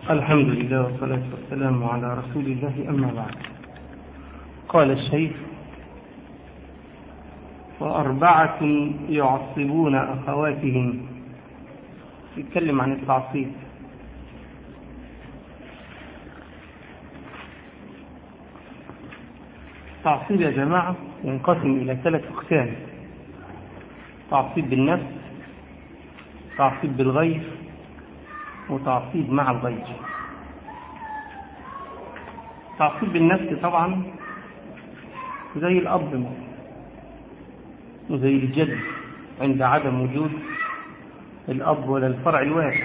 الحمد لله والصلاة والسلام على رسول الله أما بعد قال الشيخ وأربعة يعصبون أخواتهم يتكلم عن التعصيب التعصيب يا جماعة ينقسم إلى ثلاث أقسام تعصيب بالنفس تعصيب بالغير وتعصيب مع الغير تعصيب بالنفس طبعا زي الأب وزي الجد عند عدم وجود الأب ولا الفرع الوارث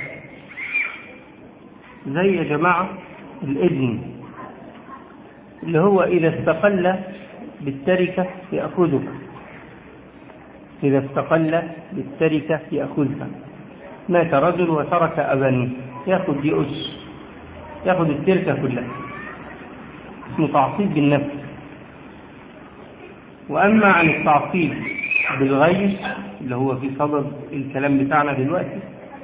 زي يا جماعة الابن اللي هو إذا استقل بالتركة يأخذك إذا استقل بالتركة يأخذك مات رجل وترك أبا يأخذ دي أس يأخذ التركة كلها اسمه تعصيب بالنفس وأما عن التعصيب بالغير اللي هو في صدد الكلام بتاعنا دلوقتي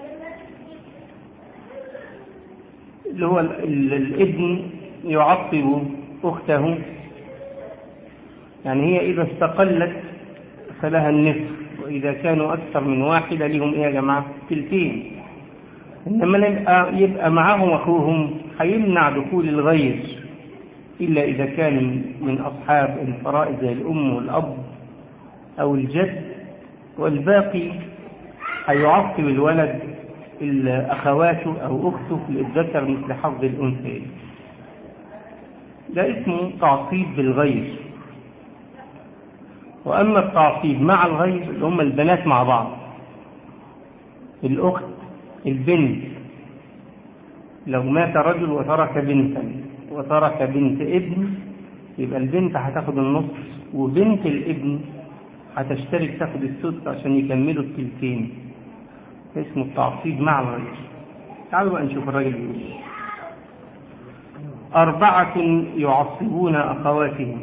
اللي هو الابن يعصب أخته يعني هي إذا استقلت فلها النصف وإذا كانوا أكثر من واحدة لهم إيه يا جماعة تلتين إنما يبقى, يبقى معهم أخوهم هيمنع دخول الغير إلا إذا كان من أصحاب الفرائض زي الأم والأب أو الجد والباقي هيعصب الولد أخواته أو أخته للذكر مثل حظ الأنثيين ده اسمه تعصيب بالغير وأما التعصيب مع الغير اللي هم البنات مع بعض الأخت البنت لو مات رجل وترك بنتا وترك بنت ابن يبقى البنت هتاخد النصف وبنت الابن هتشترك تاخد السدس عشان يكملوا التلتين اسمه التعصيب مع الغير تعالوا بقى نشوف الراجل بيقول أربعة يعصبون أخواتهم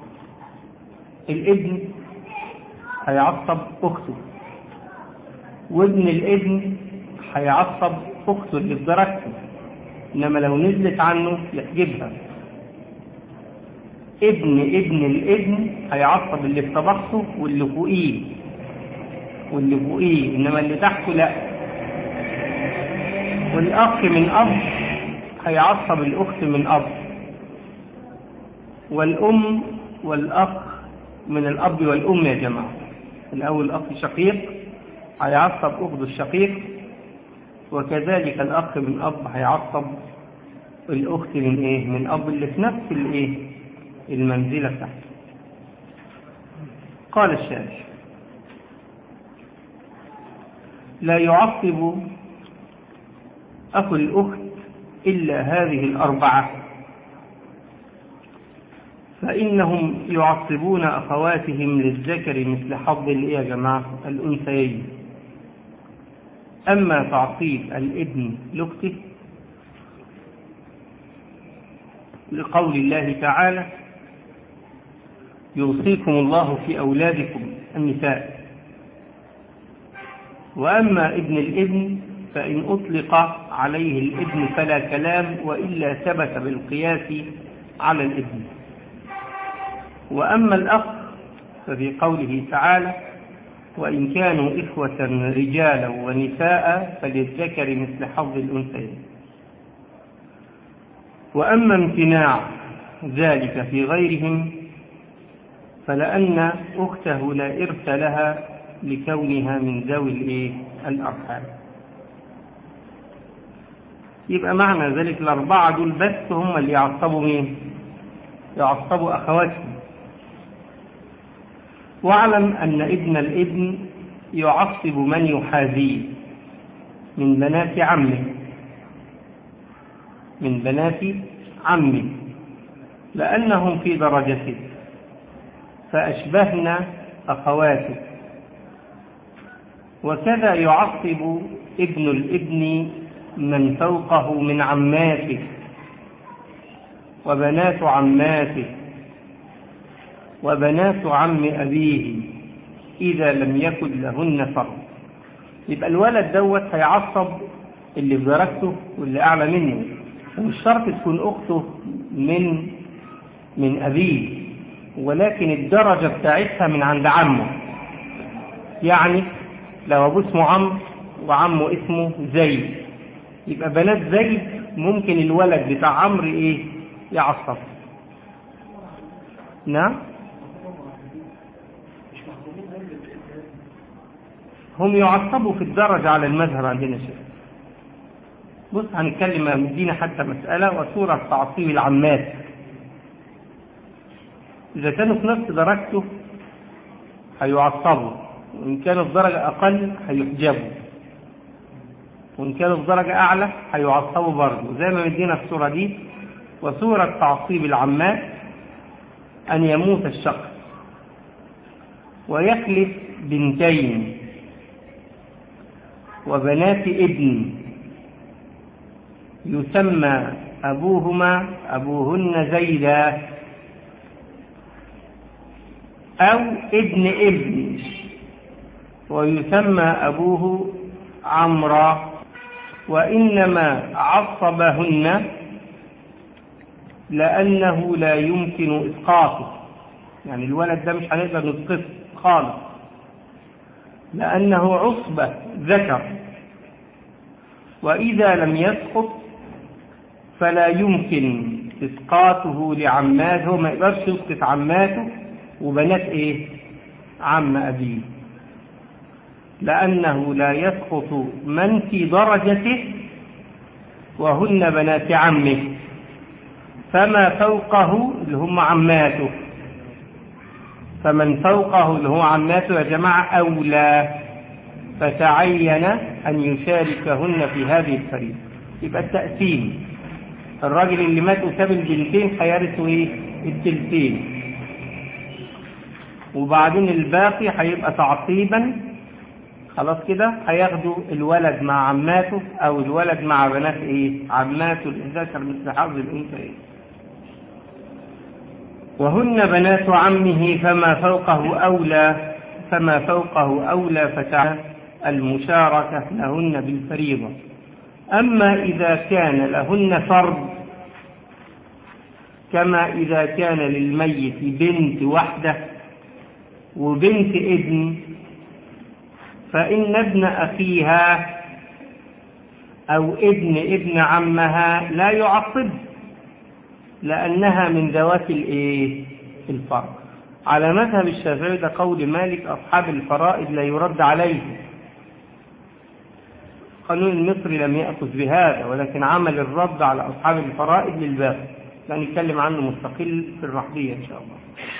الابن هيعصب أخته وابن الابن هيعصب أخته اللي في درجته إنما لو نزلت عنه يحجبها ابن ابن الابن هيعصب اللي في طبقته واللي فوقيه واللي فوقيه إنما اللي تحته لا والأخ من أب هيعصب الأخت من أب والأم والأخ من الأب والأم يا جماعة الأول الأخ شقيق هيعصب أخته الشقيق وكذلك الأخ من أب هيعصب الأخت من إيه؟ من أب اللي في نفس الإيه؟ المنزلة بتاعته قال الشارع لا يعصب أخو الأخت إلا هذه الأربعة فإنهم يعصبون أخواتهم للذكر مثل حظ الإيه يا جماعة الأنثيين أما تعصيب الابن لأخته لقول الله تعالى يوصيكم الله في أولادكم النساء وأما ابن الابن فإن أطلق عليه الابن فلا كلام وإلا ثبت بالقياس على الابن وأما الأخ ففي قوله تعالى وإن كانوا إخوة رجالا ونساء فللذكر مثل حظ الأنثيين وأما امتناع ذلك في غيرهم فلأن أخته لا إرث لها لكونها من ذوي الإيه؟ الأرحام يبقى معنى ذلك الأربعة دول بس هم اللي يعصبوا مين؟ يعصبوا أخواتهم واعلم أن ابن الابن يعصب من يحاذيه من بنات عمه من بنات عمه لأنهم في درجته فأشبهن أخواته وكذا يعصب ابن الابن من فوقه من عماته وبنات عماته وبنات عم أبيه إذا لم يكن لهن فرض يبقى الولد دوت هيعصب اللي في درجته واللي أعلى منه ومش شرط تكون أخته من من أبيه ولكن الدرجة بتاعتها من عند عمه يعني لو أبوه اسمه عمرو وعمه اسمه زيد يبقى بنات زيد ممكن الولد بتاع عمرو ايه يعصب نعم هم يعصبوا في الدرجة على المذهب عندنا شيء بص هنتكلم مدينا حتى مسألة وصورة تعصيب العمات إذا كانوا في نفس درجته هيعصبوا وإن كانوا في درجة أقل هيحجبوا وإن كانوا في درجة أعلى هيعصبوا برضه زي ما مدينا الصورة دي وصورة تعصيب العمات أن يموت الشخص ويخلف بنتين وبنات ابن يسمى أبوهما أبوهن زيدا أو ابن ابن ويسمى أبوه عمرا وإنما عصبهن لأنه لا يمكن إسقاطه يعني الولد ده مش هنقدر نسقطه خالص لأنه عصبة ذكر وإذا لم يسقط فلا يمكن إسقاطه لعماته ما يقدرش يسقط عماته وبنات إيه عم أبيه لأنه لا يسقط من في درجته وهن بنات عمه فما فوقه اللي هم عماته فمن فوقه اللي هو عماته يا جماعة أولى فتعين أن يشاركهن في هذه الفريضة يبقى التقسيم الراجل اللي مات وساب البنتين هيرثوا ايه؟ التلتين وبعدين الباقي هيبقى تعصيبا خلاص كده هياخدوا الولد مع عماته او الولد مع بنات ايه عماته الذكر مثل حظ الانثيين وهن بنات عمه فما فوقه اولى فما فوقه اولى فتعالى المشاركه لهن بالفريضه اما اذا كان لهن فرض كما اذا كان للميت بنت وحده وبنت ابن فإن ابن أخيها أو ابن ابن عمها لا يعصب لأنها من ذوات الإيه؟ الفرض على مذهب الشافعي ده قول مالك أصحاب الفرائض لا يرد عليه القانون المصري لم يأخذ بهذا ولكن عمل الرد على أصحاب الفرائض للباقي نتكلم عنه مستقل في الرحبية إن شاء الله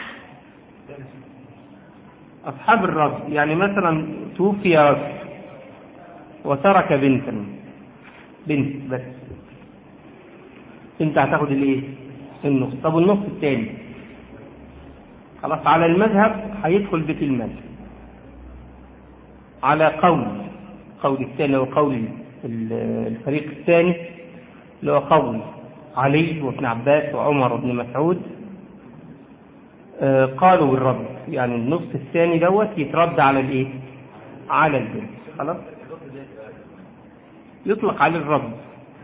أصحاب الرد يعني مثلا توفي رجل وترك بنتا بنت بس انت هتاخد الايه النص طب النص الثاني خلاص على المذهب هيدخل بيت المال على قول قول الثاني وقول الفريق الثاني اللي هو قول علي وابن عباس وعمر وابن مسعود قالوا بالرد يعني النص الثاني دوت يترد على الايه على البنت خلاص يطلق عليه الرد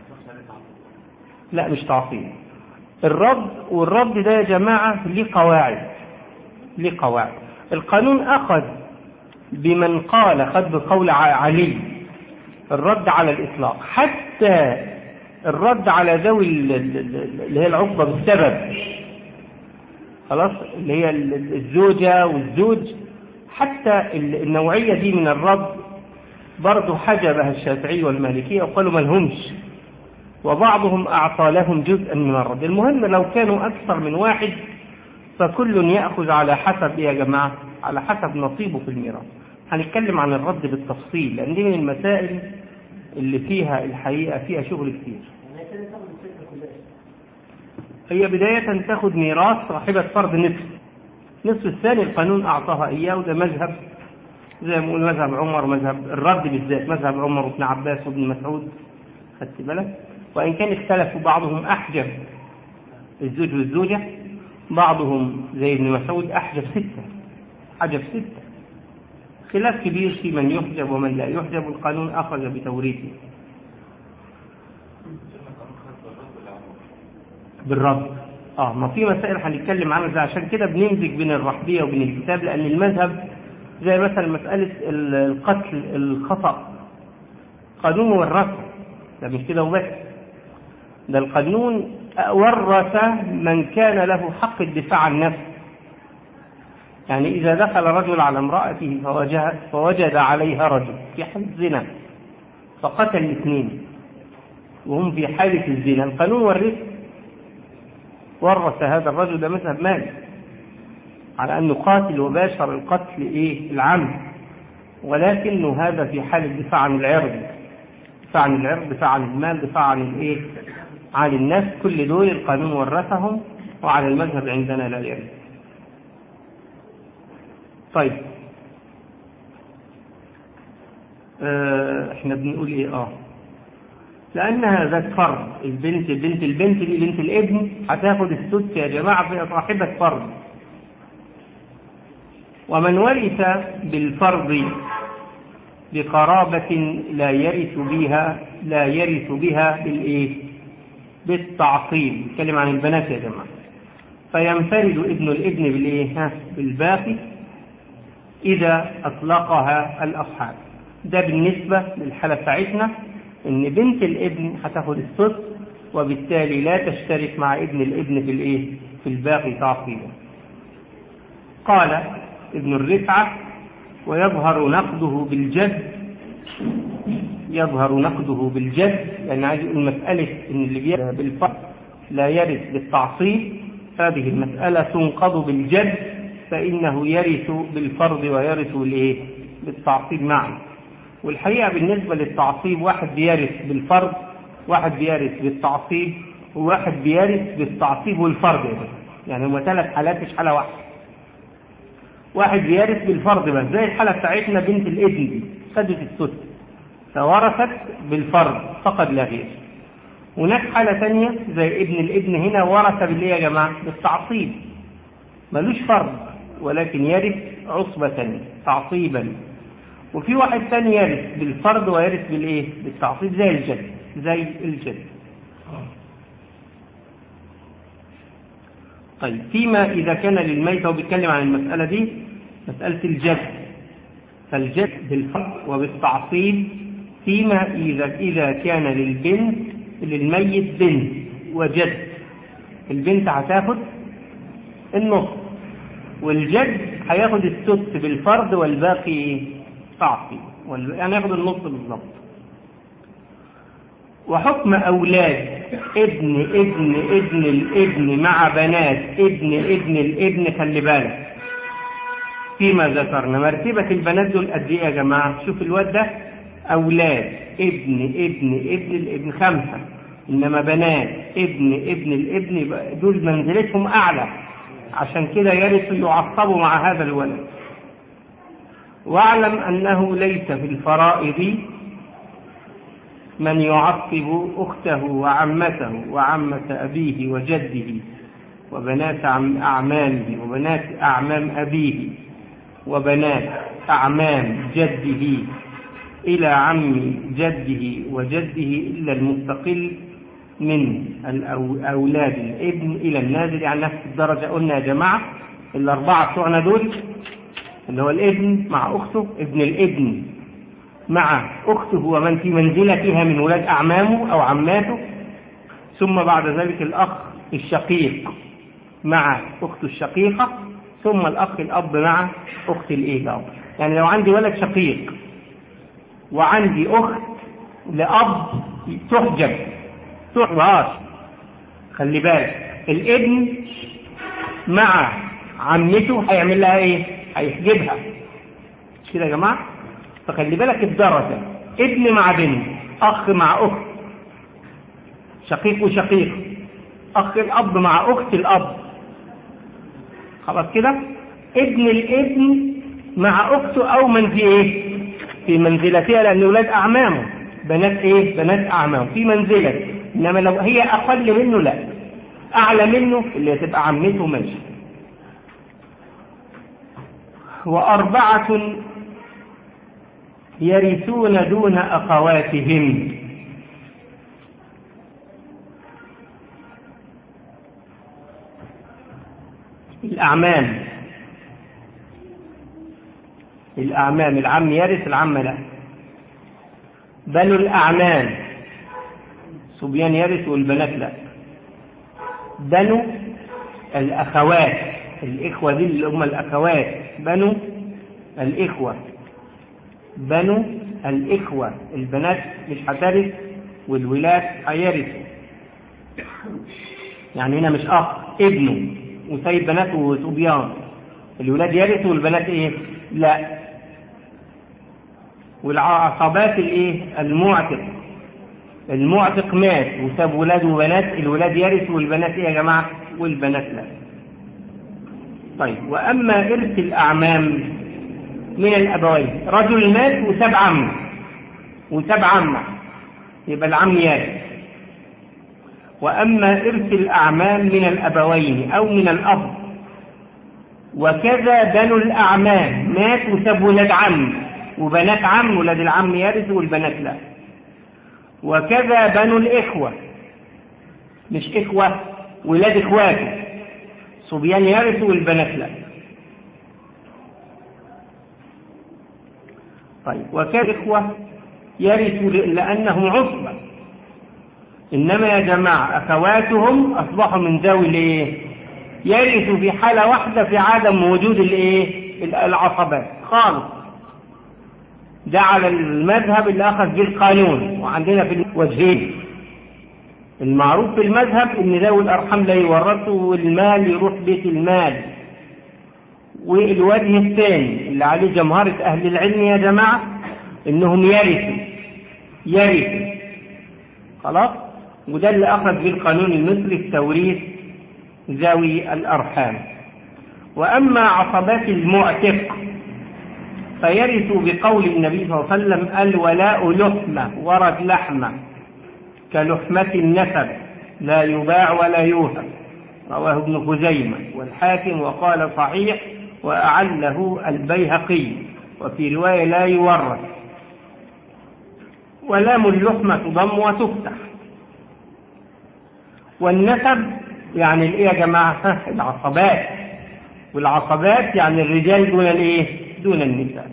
لا مش تعصيب الرد والرد ده يا جماعة ليه قواعد ليه قواعد القانون أخذ بمن قال خد بقول علي الرد على الإطلاق حتى الرد على ذوي اللي هي العقبة بالسبب خلاص اللي هي الزوجة والزوج حتى النوعية دي من الرد برضه حجبها الشافعي والمالكية وقالوا ما لهمش وبعضهم أعطى لهم جزءا من الرد المهم لو كانوا أكثر من واحد فكل يأخذ على حسب إيه يا جماعة على حسب نصيبه في الميراث هنتكلم عن الرد بالتفصيل لأن دي من المسائل اللي فيها الحقيقة فيها شغل كتير هي بداية تاخد ميراث صاحبة فرض نصف نصف الثاني القانون أعطاها إياه وده مذهب زي ما نقول مذهب عمر مذهب الرد بالذات مذهب عمر وابن عباس وابن مسعود خدت بالك وإن كان اختلفوا بعضهم أحجب الزوج والزوجة بعضهم زي ابن مسعود أحجب ستة حجب ستة خلاف كبير في من يحجب ومن لا يحجب والقانون أخذ بتوريثه بالرد اه ما في مسائل هنتكلم عنها زي عشان كده بنمزج بين الرحبيه وبين الكتاب لان المذهب زي مثلا مساله القتل الخطا قانون ورثه ده مش كده وبس ده القانون ورث من كان له حق الدفاع عن نفسه يعني إذا دخل رجل على امرأته فوجد, فوجد عليها رجل في حالة زنا فقتل الاثنين وهم في حالة الزنا القانون ورث ورث هذا الرجل ده مذهب مالك على أنه قاتل وباشر القتل إيه العمد ولكنه هذا في حال الدفاع عن العرض دفاع عن العرض دفاع عن المال دفاع عن الإيه عن النفس كل دول القانون ورثهم وعلى المذهب عندنا لا يرث طيب اه احنا بنقول ايه اه لانها ذات فرض البنت البنت البنت دي بنت الابن هتاخد السدس يا جماعه في صاحبه فرض ومن ورث بالفرض بقرابة لا يرث بها لا يرث بها بالايه؟ بالتعصيب نتكلم عن البنات يا جماعه فينفرد ابن الابن بالايه؟ ها بالباقي إذا أطلقها الأصحاب ده بالنسبة للحالة بتاعتنا إن بنت الابن هتاخد السدس وبالتالي لا تشترك مع ابن الابن في الإيه؟ في الباقي تعصيبا. قال ابن الرفعة ويظهر نقده بالجد يظهر نقده بالجد لأن عايز يقول مسألة إن اللي بيرث بالفرق لا يرث بالتعصيب هذه المسألة تنقض بالجد فإنه يرث بالفرض ويرث الايه؟ بالتعصيب معا. والحقيقة بالنسبة للتعصيب واحد بيرث بالفرض واحد بيرث بالتعصيب وواحد بيرث بالتعصيب والفرض يعني هما ثلاث حالات مش حالة واحدة. واحد بيرث بالفرض بس زي الحالة بتاعتنا بنت الابن دي خدت السدس فورثت بالفرض فقد لا غير. هناك حالة ثانية زي ابن الابن هنا ورث بالايه يا جماعة؟ بالتعصيب. ملوش فرض ولكن يرث عصبة تعصيبا وفي واحد ثاني يرث بالفرض ويرث بالايه؟ بالتعصيب زي الجد زي الجد. طيب فيما إذا كان للميت هو بيتكلم عن المسألة دي مسألة الجد فالجد بالفرض وبالتعصيب فيما إذا إذا كان للبنت للميت بنت وجد البنت هتاخد النص والجد هياخد السدس بالفرض والباقي تعصيب يعني ياخد النص بالظبط وحكم أولاد ابن ابن ابن الابن مع بنات ابن ابن الابن خلي بالك فيما ذكرنا مرتبة البنات دول قد ايه يا جماعة؟ شوف الواد ده أولاد ابن ابن ابن الابن خمسة إنما بنات ابن ابن الابن دول منزلتهم أعلى عشان كده يرث يعصب مع هذا الولد واعلم أنه ليس في الفرائض من يعصب أخته وعمته وعمة أبيه وجده وبنات أعمامه وبنات أعمام أبيه وبنات أعمام جده إلى عم جده وجده إلا المستقل من أولاد الابن إلى النازل يعني نفس الدرجة قلنا يا جماعة الأربعة بتوعنا دول اللي هو الابن مع أخته ابن الابن مع أخته ومن في منزلتها من ولاد أعمامه أو عماته ثم بعد ذلك الأخ الشقيق مع أخته الشقيقة ثم الأخ الأب مع أخت الإيه الأب يعني لو عندي ولد شقيق وعندي أخت لأب تحجب تحجب خلي بالك الابن مع عمته هيعمل لها ايه؟ هيحجبها مش كده يا جماعه؟ فخلي بالك الدرجه ابن مع بنت اخ مع اخت شقيق وشقيق اخ الاب مع اخت الاب خلاص كده ابن الابن مع اخته او من في ايه في منزلتها لان ولاد اعمامه بنات ايه بنات اعمامه في منزله انما لو هي اقل منه لا اعلى منه اللي هتبقى عمته ماشي واربعه يرثون دون اخواتهم الأعمام الأعمام العم يرث العم لا بنو الأعمام صبيان يرث والبنات لا بنو الأخوات الإخوة دي اللي هم الأخوات بنو الإخوة بنو الإخوة البنات مش هترث والولاد هيرثوا يعني هنا مش أخ ابنه وسايب بنات وصبيان الولاد يرثوا والبنات ايه؟ لا والعصبات الايه؟ المعتق المعتق مات وساب ولاد وبنات الولاد يرثوا والبنات ايه يا جماعه؟ والبنات لا. طيب واما ارث الاعمام من الابوين رجل مات وساب عم وساب عمه يبقى العم يرث واما ارث الاعمام من الابوين او من الاب وكذا بنو الاعمام مات وساب ولاد عم وبنات عم ولاد العم يرثوا والبنات لا وكذا بنو الإخوة مش إخوة ولاد إخواته صبيان يرثوا والبنات لا طيب وكذا إخوة يرثوا لأنهم عصبة إنما يا جماعة أخواتهم أصبحوا من ذوي الإيه؟ يرثوا في حالة واحدة في عدم وجود الإيه؟ العصبات خالص ده على المذهب اللي أخذ به القانون وعندنا في وجهين المعروف في المذهب إن ذوي الأرحام لا يورثوا والمال يروح بيت المال والوجه الثاني اللي عليه جمهرة أهل العلم يا جماعة إنهم يرثوا يرثوا خلاص وده اللي أخذ به القانون المصري التوريث ذوي الأرحام وأما عصبات المعتق فيرث بقول النبي صلى الله عليه وسلم الولاء لحمة ورد لحمة كلحمة النسب لا يباع ولا يوهب رواه ابن خزيمة والحاكم وقال صحيح وأعله البيهقي وفي رواية لا يورث ولام اللحمة تضم وتفتح والنسب يعني الايه يا جماعة العصبات والعصبات يعني الرجال دون الايه دون النساء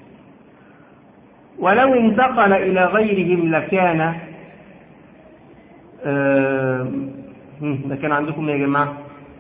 ولو انتقل إلى غيرهم لكان آه ده كان عندكم يا جماعة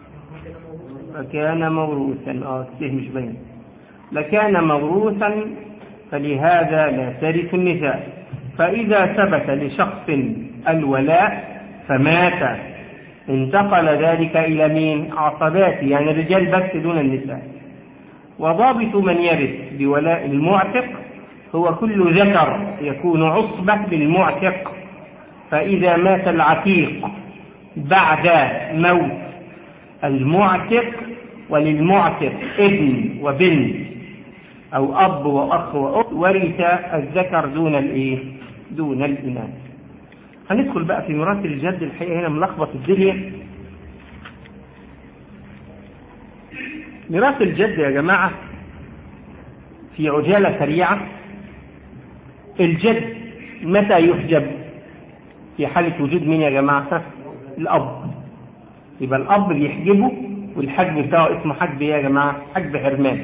لكان موروثا اه كتير مش باين لكان موروثا فلهذا لا ترث النساء فإذا ثبت لشخص الولاء فمات انتقل ذلك إلى مين عصبات يعني الرجال بس دون النساء وضابط من يرث بولاء المعتق هو كل ذكر يكون عصبة للمعتق فإذا مات العتيق بعد موت المعتق وللمعتق ابن وبنت أو أب وأخ وأخت ورث الذكر دون الإيه؟ دون الإناث. هندخل بقى في ميراث الجد الحقيقة هنا ملخبط الدنيا. ميراث الجد يا جماعة في عجالة سريعة الجد متى يحجب في حالة وجود مين يا جماعة الأب يبقى الأب بيحجبه والحجب بتاعه اسمه حجب ايه يا جماعة حجب حرمان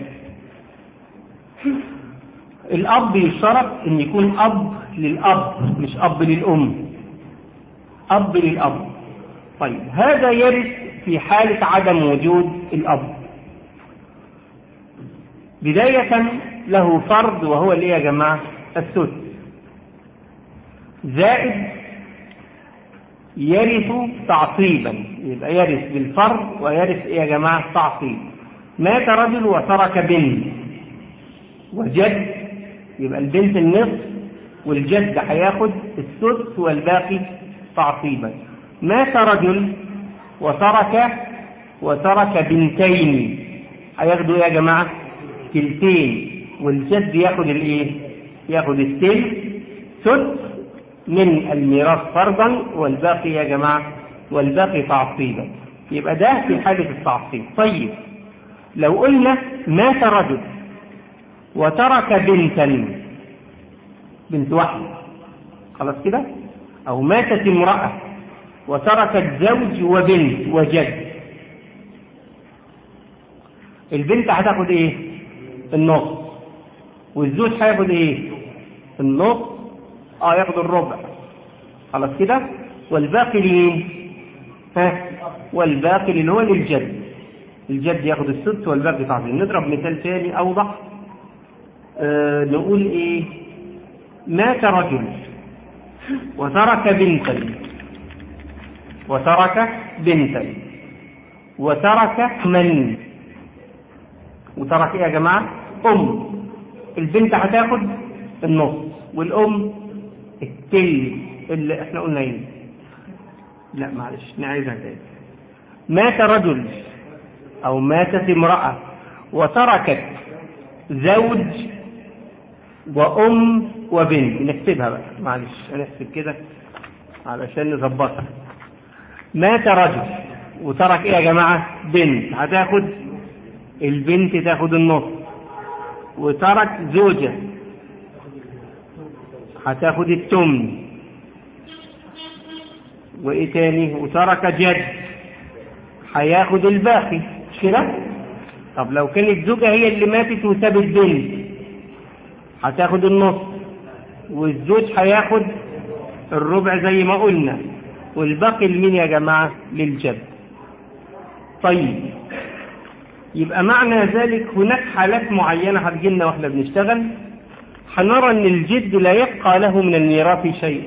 الأب يشترط إن يكون أب للأب مش أب للأم أب للأب طيب هذا يرث في حالة عدم وجود الأب بداية له فرض وهو اللي يا جماعة السدس زائد يرث تعصيبا يبقى يرث بالفرض ويرث ايه يا جماعة تعصيب مات رجل وترك بنت وجد يبقى البنت النصف والجد هياخد السدس والباقي تعصيبا مات رجل وترك وترك بنتين هياخدوا ايه يا جماعه تلتين والجد ياخد الايه ياخد التلت سدس من الميراث فرضا والباقي يا جماعه والباقي تعصيبا يبقى ده في حاله التعصيب طيب لو قلنا مات رجل وترك بنتا بنت واحده خلاص كده او ماتت امراه وتركت زوج وبنت وجد البنت هتاخد ايه النص والزوج هياخد ايه النص اه ياخد الربع خلاص كده والباقي لمين ها والباقي اللي هو للجد الجد ياخد السدس والباقي تعظيم نضرب مثال ثاني اوضح آه نقول ايه مات رجل وترك بنتا وترك بنتا وترك من وترك ايه يا جماعه ام البنت هتاخد النص والام التل اللي احنا قلنا ايه لا معلش نعيدها تاني مات رجل او ماتت امراه وتركت زوج وام وبنت نكتبها بقى معلش هنحسب كده علشان نظبطها مات رجل وترك ايه يا جماعه بنت هتاخد البنت تاخد النص وترك زوجة هتاخد التمن وايه تاني وترك جد هياخد الباقي مش كده طب لو كانت زوجة هي اللي ماتت وسابت بنت هتاخد النص والزوج هياخد الربع زي ما قلنا والباقي لمين يا جماعة للجد طيب يبقى معنى ذلك هناك حالات معينة هتجيلنا واحنا بنشتغل هنرى ان الجد لا يبقى له من الميراث شيء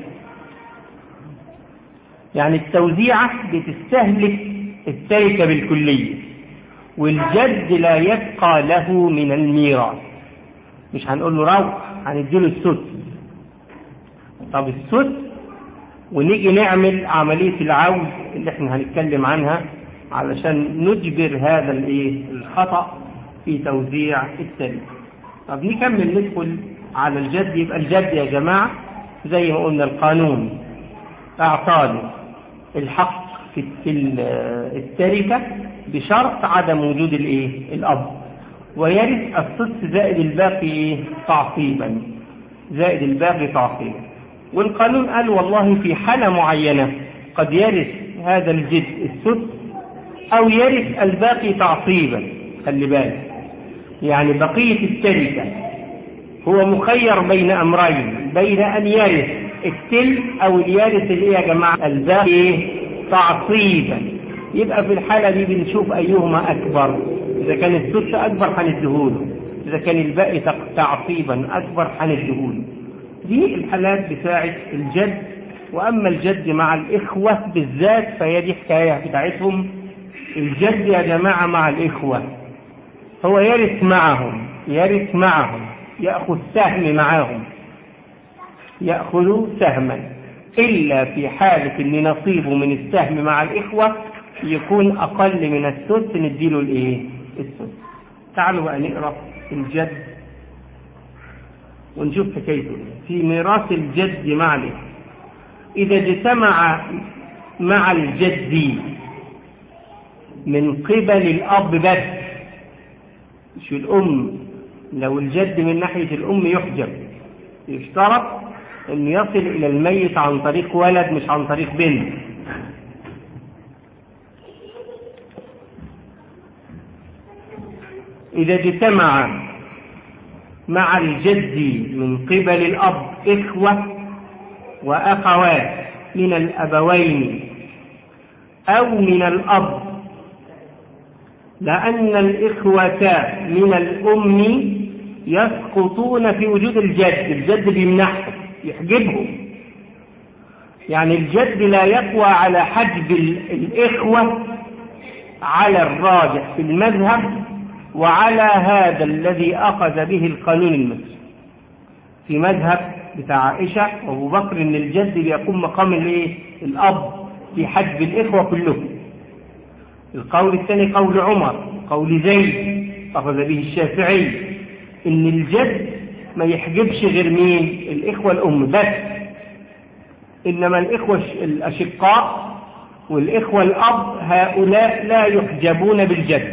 يعني التوزيعة بتستهلك التركة بالكلية والجد لا يبقى له من الميراث مش هنقول له روح هنديله السدس طب السدس ونيجي نعمل عملية العوز اللي احنا هنتكلم عنها علشان نجبر هذا الايه الخطأ في توزيع التركة طب نكمل ندخل على الجد يبقى الجد يا جماعة زي ما قلنا القانون أعطاله الحق في التركة بشرط عدم وجود الايه الأب ويرث السدس زائد الباقي ايه تعصيبا زائد الباقي تعصيبا والقانون قال والله في حالة معينة قد يرث هذا الجد السدس أو يرث الباقي تعصيبا خلي بالك يعني بقية التركة هو مخير بين أمرين بين أن يرث التل أو يرث الإيه يا جماعة الباقي تعصيبا يبقى في الحالة دي بنشوف أيهما أكبر إذا كان السدس أكبر هنديهوله إذا كان الباقي تعصيبا أكبر هنديهوله دي الحالات بتاعة الجد وأما الجد مع الإخوة بالذات فهي دي حكاية بتاعتهم الجد يا جماعة مع الإخوة هو يرث معهم يرث معهم يأخذ سهم معهم يأخذ سهما إلا في حالة أن نصيبه من السهم مع الإخوة يكون أقل من السدس نديله الإيه؟ السدس تعالوا بقى نقرأ الجد ونشوف حكايته في ميراث الجد مع الإخوة إذا اجتمع مع الجد من قبل الأب بس مش الأم لو الجد من ناحية الأم يحجب يشترط أن يصل إلى الميت عن طريق ولد مش عن طريق بنت إذا اجتمع مع الجد من قبل الأب إخوة وأخوات من الأبوين أو من الأب لأن الإخوة من الأم يسقطون في وجود الجد الجد بيمنعهم يحجبهم يعني الجد لا يقوى على حجب الإخوة على الراجح في المذهب وعلى هذا الذي أخذ به القانون المصري في مذهب بتاع عائشة وأبو بكر إن الجد بيقوم مقام الإيه؟ الأب في حجب الإخوة كلهم القول الثاني قول عمر قول زيد أخذ به الشافعي إن الجد ما يحجبش غير مين الإخوة الأم بس إنما الإخوة الأشقاء والإخوة الأب هؤلاء لا يحجبون بالجد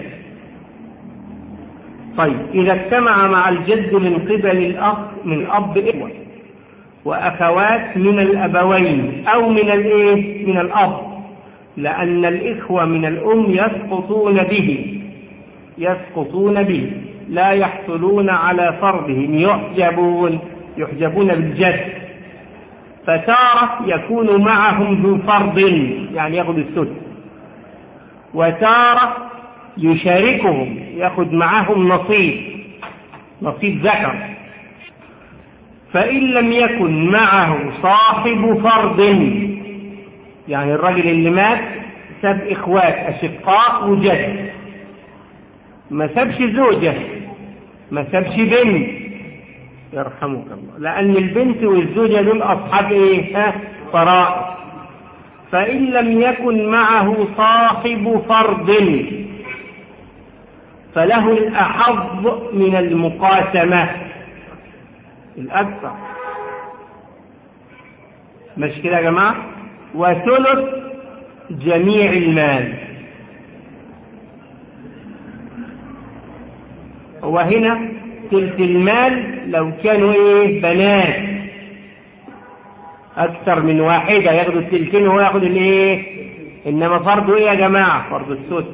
طيب إذا اجتمع مع الجد من قبل الأخ من الأب إخوة وأخوات من الأبوين أو من الإيه من الأب لأن الإخوة من الأم يسقطون به يسقطون به لا يحصلون على فرضهم يحجبون يحجبون بالجد فتارة يكون معهم ذو فرض يعني ياخذ السدس وتارة يشاركهم ياخذ معهم نصيب نصيب ذكر فإن لم يكن معه صاحب فرض يعني الرجل اللي مات ساب إخوات أشقاء وجد ما سابش زوجة ما سابش بنت يرحمك الله لأن البنت والزوجة دول أصحاب إيه؟ ها؟ فرائض فإن لم يكن معه صاحب فرض فله الأحظ من المقاسمة الأكثر مش كده يا جماعة وثلث جميع المال وهنا تلك المال لو كانوا ايه بنات اكثر من واحده ياخدوا التلتين وهو ياخد الايه انما فرضه ايه يا جماعه فرض السدس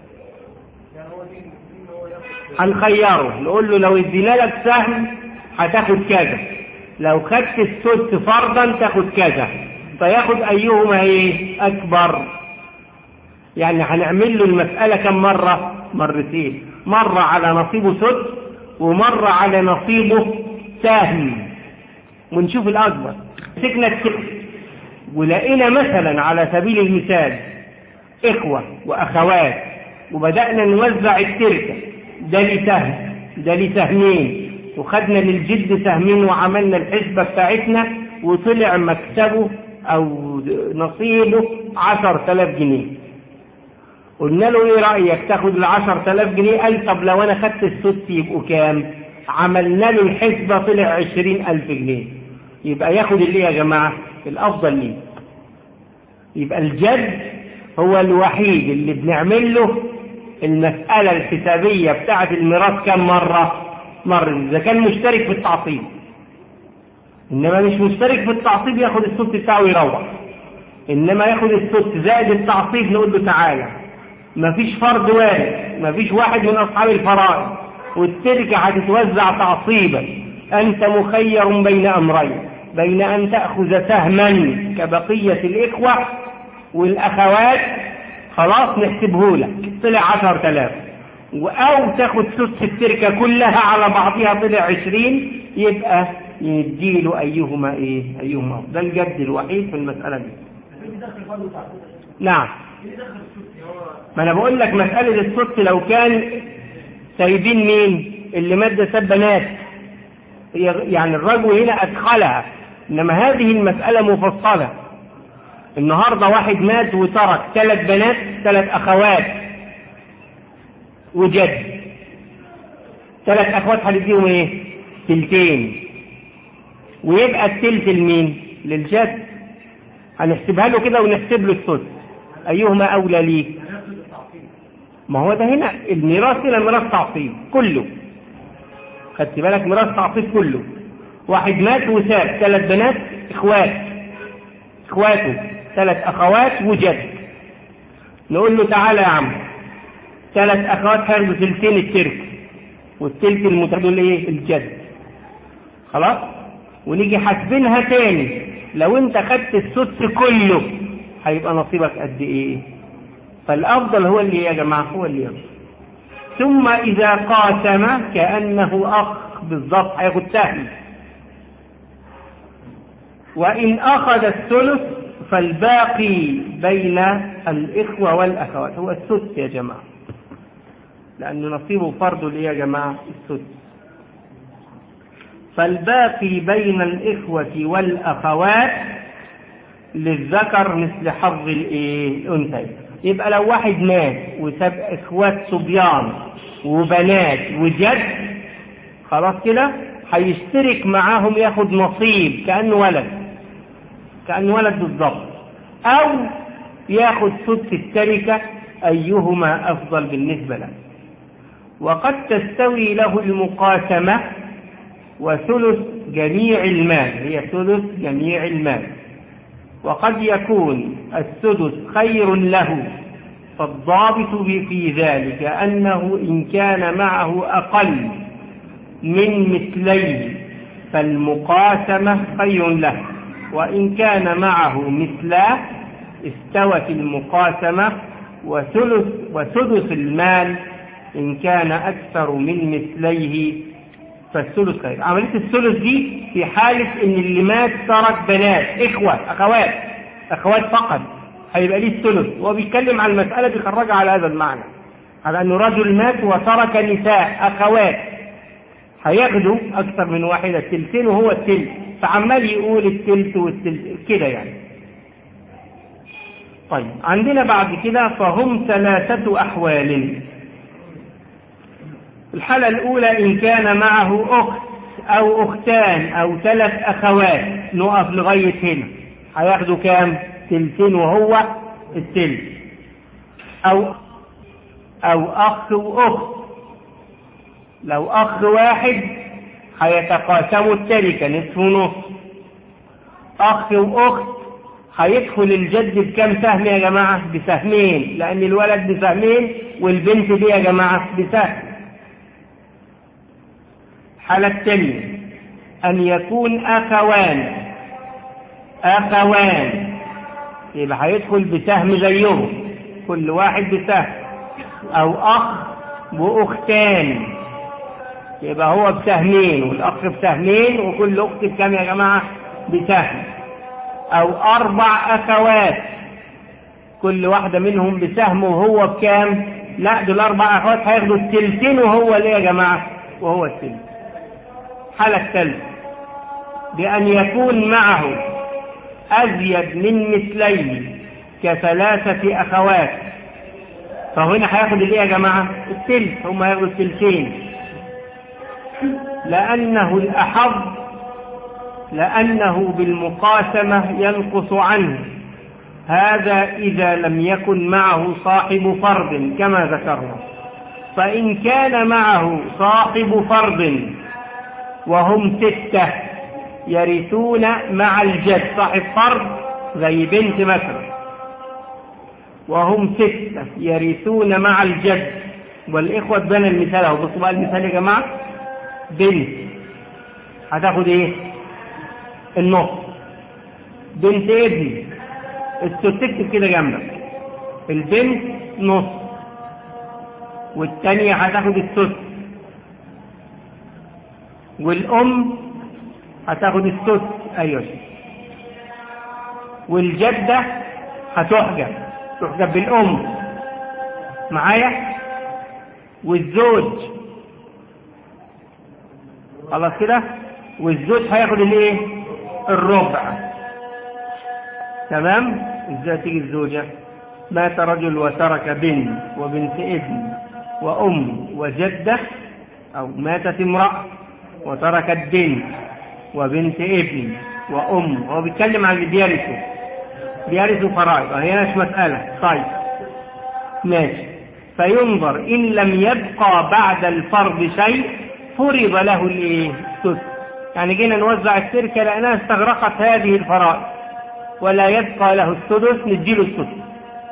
هنخيره نقول له لو ادينا لك سهم هتاخد كذا لو خدت السدس فرضا تاخد كذا فياخد ايهما ايه اكبر يعني هنعمل له المسألة كم مرة مرتين مرة على نصيبه سدس ومرة على نصيبه سهم ونشوف الأكبر مسكنا التلك ولقينا مثلا على سبيل المثال إخوة وأخوات وبدأنا نوزع التركة ده لي سهم ده لي سهمين وخدنا للجد سهمين وعملنا الحسبة بتاعتنا وطلع مكسبه أو نصيبه عشر تلاف جنيه قلنا له ايه رأيك تاخد العشر تلاف جنيه قال طب لو انا خدت السدس يبقوا كام عملنا له الحسبة طلع عشرين ألف جنيه يبقى ياخد اللي يا جماعة الأفضل ليه يبقى الجد هو الوحيد اللي بنعمل له المسألة الحسابية بتاعة الميراث كم مرة مرة إذا كان مشترك في التعصيب إنما مش مشترك في التعصيب ياخد السدس بتاعه ويروح إنما ياخد السدس زائد التعصيب نقول له تعالى مفيش فرد وارث مفيش واحد من أصحاب الفرائض والتركة هتتوزع تعصيبا أنت مخير بين أمرين بين أن تأخذ سهما كبقية الإخوة والأخوات خلاص نحسبه لك طلع عشر تلاف أو تاخد سدس التركة كلها على بعضها طلع عشرين يبقى يديله أيهما إيه أيهما ده الجد الوحيد في المسألة دي نعم ما انا بقول لك مسألة السدس لو كان سايبين مين اللي مات ده ساب بنات يعني الرجل هنا ادخلها انما هذه المسألة مفصلة النهاردة واحد مات وترك ثلاث بنات ثلاث اخوات وجد ثلاث اخوات هنديهم ايه تلتين ويبقى التلت لمين للجد هنحسبها له كده ونحسب له السدس ايهما اولى ليه ما هو ده هنا الميراث هنا ميراث تعصيب كله خدت بالك ميراث تعصيب كله واحد مات وساب ثلاث بنات اخوات اخواته ثلاث اخوات وجد نقول له تعالى يا عم ثلاث اخوات هياخدوا ثلثين الترك والثلث المتبادل ايه الجد خلاص ونيجي حاسبينها تاني لو انت خدت السدس كله هيبقى نصيبك قد ايه فالافضل هو اللي يا جماعه هو اللي يرضى ثم اذا قاسم كانه اخ بالضبط هياخد سهم وان اخذ الثلث فالباقي بين الاخوه والاخوات هو السدس يا جماعه لان نصيبه فرض ليه يا جماعه السدس فالباقي بين الاخوه والاخوات للذكر مثل حظ الايه الانثيين يبقى لو واحد مات وساب اخوات صبيان وبنات وجد خلاص كده هيشترك معاهم ياخد نصيب كانه ولد كانه ولد بالظبط او ياخد سدس التركه ايهما افضل بالنسبه له وقد تستوي له المقاسمه وثلث جميع المال هي ثلث جميع المال وقد يكون السدس خير له فالضابط في ذلك أنه إن كان معه أقل من مثليه فالمقاسمة خير له وإن كان معه مثلاه استوت المقاسمة وثلث وسدس المال إن كان أكثر من مثليه فالثلث خير عملية الثلث دي في حالة إن اللي مات ترك بنات إخوة أخوات أخوات فقط هيبقى ليه الثلث وهو بيتكلم عن المسألة بيخرجها على هذا المعنى على أنه رجل مات وترك نساء أخوات هياخدوا أكثر من واحدة التلتين وهو التلت فعمال يقول التلت والتلت كده يعني طيب عندنا بعد كده فهم ثلاثة أحوال الحالة الأولى إن كان معه أخت أو أختان أو ثلاث أخوات نقف لغاية هنا هياخدوا كام؟ تلتين وهو التلت أو أو أخ وأخت لو أخ واحد هيتقاسموا التركة نصف ونص أخ وأخت هيدخل الجد بكم سهم يا جماعة؟ بسهمين لأن الولد بسهمين والبنت دي يا جماعة بسهم الحالة الثانية أن يكون أخوان أخوان يبقى هيدخل بسهم زيهم كل واحد بسهم أو أخ وأختان يبقى هو بسهمين والأخ بسهمين وكل أخت بكام يا جماعة؟ بسهم أو أربع أخوات كل واحدة منهم بسهم وهو بكام؟ لا دول أربع أخوات هياخدوا التلتين وهو ليه يا جماعة؟ وهو التلت. الحالة الثالثة بأن يكون معه أزيد من مثليه كثلاثة أخوات فهنا هياخد الإيه يا جماعة؟ التلت هم هياخدوا التلتين لأنه الأحظ لأنه بالمقاسمة ينقص عنه هذا إذا لم يكن معه صاحب فرض كما ذكرنا فإن كان معه صاحب فرض وهم ستة يرثون مع الجد صاحب فرض زي بنت مثلا وهم ستة يرثون مع الجد والإخوة بنى المثال أهو بصوا بقى المثال يا جماعة بنت هتاخد إيه؟ النص بنت ابن الست تكتب كده جنبك البنت نص والتانية هتاخد السدس والأم هتاخد السدس أيوة والجدة هتحجب تحجب بالأم معايا والزوج خلاص كده والزوج هياخد الايه الربع تمام ازاي تيجي الزوجة مات رجل وترك بنت وبنت ابن وأم وجدة أو ماتت امرأة وتركت بنت وبنت ابن وأم هو بيتكلم عن اللي بيرثوا بيرثوا فرائض هي مش مسألة طيب ماشي فينظر إن لم يبقى بعد الفرض شيء فرض له الايه؟ السدس يعني جينا نوزع التركة لأنها استغرقت هذه الفرائض ولا يبقى له السدس نديله السدس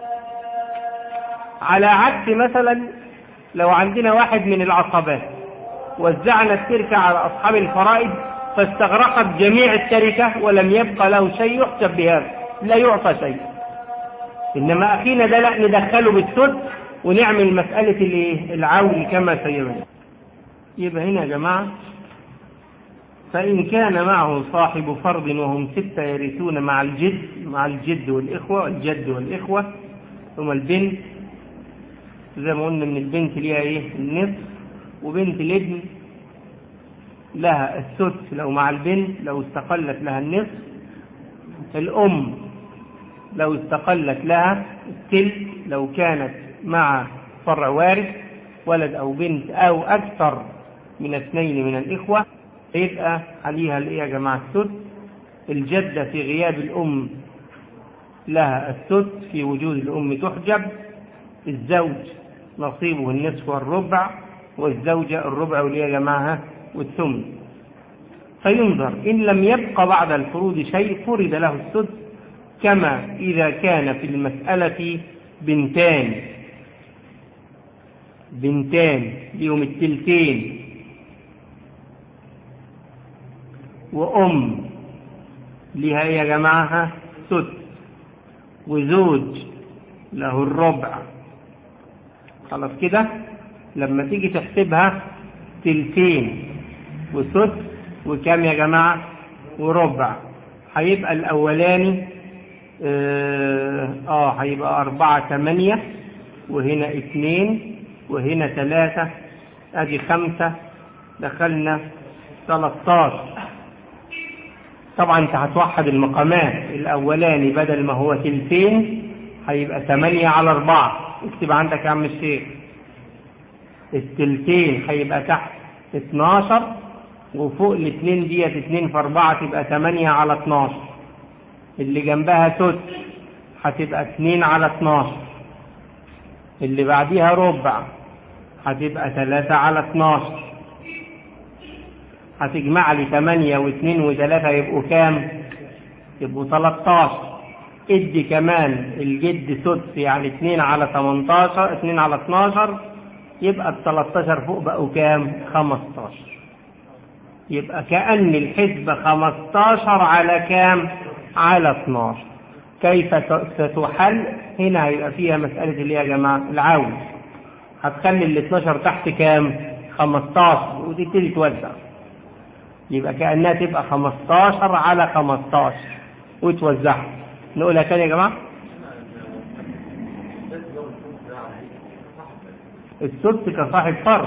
على عكس مثلا لو عندنا واحد من العصبات وزعنا التركة على أصحاب الفرائض فاستغرقت جميع التركة ولم يبقى له شيء يحسب بهذا لا يعطى شيء إنما أخينا ده لا ندخله بالسدس ونعمل مسألة الايه؟ العول كما سيبين يبقى هنا يا جماعة فإن كان معه صاحب فرض وهم ستة يرثون مع الجد مع الجد والإخوة الجد والإخوة ثم البنت زي ما قلنا من البنت ليها إيه النصف وبنت الابن لها السدس لو مع البنت لو استقلت لها النصف الأم لو استقلت لها التلت لو كانت مع فرع وارث ولد أو بنت أو أكثر من اثنين من الإخوة يبقى عليها الإيه يا جماعة السدس الجدة في غياب الأم لها السدس في وجود الأم تحجب الزوج نصيبه النصف والربع والزوجة الربع والإيه يا جماعة والثمن فينظر إن لم يبق بعد الفروض شيء فرض له السدس كما إذا كان في المسألة بنتان بنتان ليهم التلتين وأم ليها إيه يا جماعة سدس وزوج له الربع خلاص كده لما تيجي تحسبها تلتين وسدس وكام يا جماعة وربع هيبقى الأولاني اه آه، هيبقى أربعة تمانية وهنا اتنين وهنا ثلاثة ادي خمسة دخلنا تلاتاشر طبعا انت هتوحد المقامات الاولاني بدل ما هو تلتين هيبقى ثمانية على اربعة اكتب عندك يا عم الشيخ التلتين هيبقى تحت اتناشر وفوق الاثنين ديت اتنين في اربعة تبقى ثمانية على اتناشر اللي جنبها سدس هتبقى اتنين على اتناشر اللي بعديها ربع هتبقى ثلاثة على اتناشر هتجمع لي ثمانية واثنين وثلاثة يبقوا كام؟ يبقوا تلاتاشر ادي كمان الجد سدس يعني اتنين على تمنتاشر اتنين على اتناشر يبقى التلاتاشر فوق بقوا كام؟ خمستاشر يبقى كأن الحسبة خمستاشر على كام؟ على اتناشر كيف ستحل؟ هنا هيبقى فيها مسألة اللي يا جماعة العون هتخلي ال 12 تحت كام؟ 15 وتبتدي توزع يبقى كأنها تبقى 15 على 15 وتوزعها نقولها تاني يا جماعة السدس كصاحب فرض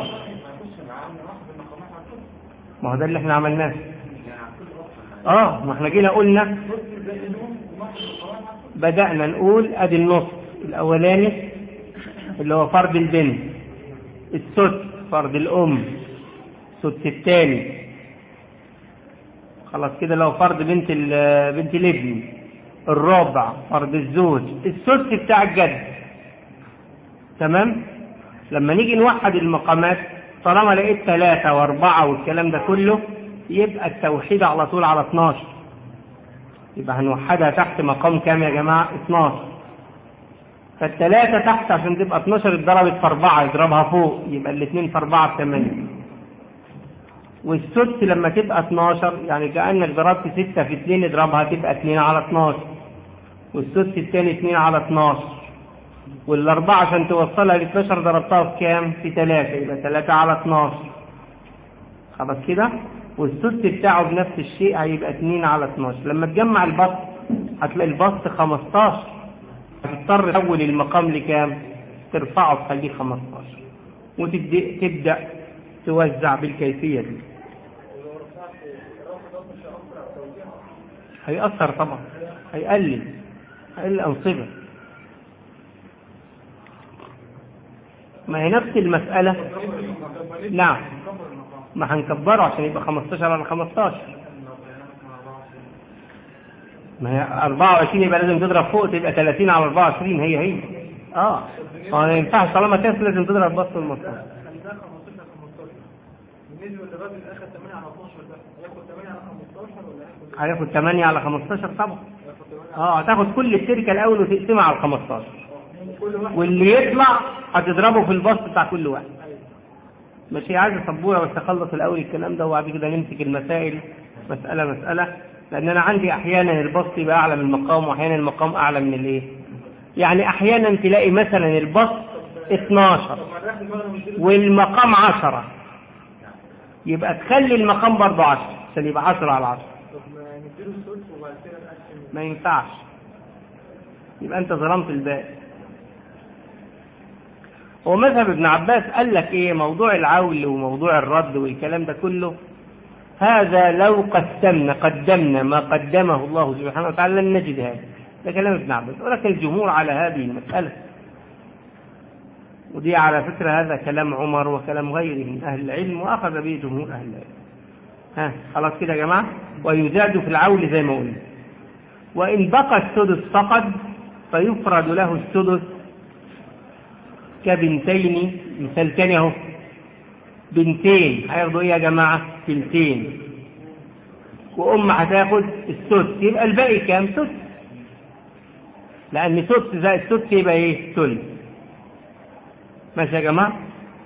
ما هو ده اللي احنا عملناه اه ما احنا جينا قلنا بدأنا نقول ادي النص الاولاني اللي هو فرض البنت السدس فرض الام السدس الثاني خلاص كده لو فرض بنت بنت الابن الرابع فرض الزوج السدس بتاع الجد تمام لما نيجي نوحد المقامات طالما لقيت ثلاثة وأربعة والكلام ده كله يبقى التوحيد على طول على 12 يبقى هنوحدها تحت مقام كام يا جماعة 12 فالثلاثة تحت عشان تبقى 12 اتضربت في أربعة يضربها فوق يبقى الاثنين في أربعة بثمانية والسدس لما تبقى 12 يعني كأنك ضربت 6 في 2 اضربها تبقى 2 على 12 والسدس الثاني 2 على 12 والأربعة عشان توصلها ل 12 ضربتها في كام؟ في 3 يبقى 3 على 12 خلاص كده؟ والسدس بتاعه بنفس الشيء هيبقى 2 على 12 لما تجمع البسط هتلاقي البسط 15 هتضطر تحول المقام لكام؟ ترفعه تخليه 15 وتبدأ توزع بالكيفية دي هيأثر طبعا هيقلل هيقلل أنصبة ما هي نفس المسألة نعم ما هنكبره عشان يبقى 15 على 15 ما هي 24 يبقى لازم تضرب فوق تبقى 30 على 24 هي هي اه ما ينفعش طالما كاس لازم تضرب بسط المصطلح بالنسبه للراجل اللي اخذ 8 على 12 ده هياخد 8 على 15 ولا هياخد 8 على 15 طبعا اه هتاخد كل التركه الاول وتقسمها على 15 واللي يطلع هتضربه في البسط بتاع كل واحد مش هي عايزه سبوره بس اخلص الاول الكلام ده وبعد كده نمسك المسائل مساله مساله لان انا عندي احيانا البسط يبقى اعلى من المقام واحيانا المقام اعلى من الايه يعني احيانا تلاقي مثلا البسط 12 والمقام 10 يبقى تخلي المقام برضه 10 عشان يبقى 10 على 10 ما ينفعش يبقى انت ظلمت الباقي هو مذهب ابن عباس قال لك ايه موضوع العول وموضوع الرد والكلام ده كله هذا لو قسمنا قدمنا ما قدمه الله سبحانه وتعالى لن نجد هذا ده كلام ابن عباس ولكن الجمهور على هذه المسألة ودي على فكرة هذا كلام عمر وكلام غيره من أهل العلم وأخذ به جمهور أهل العلم ها خلاص كده يا جماعة ويزاد في العول زي ما قلنا وإن بقى السدس فقد فيفرد له السدس كبنتين مثال تاني اهو بنتين هياخدوا ايه يا جماعة تلتين وأم هتاخد السدس يبقى الباقي كام سدس لأن سدس زائد سدس يبقى ايه ثلث ماشي يا جماعة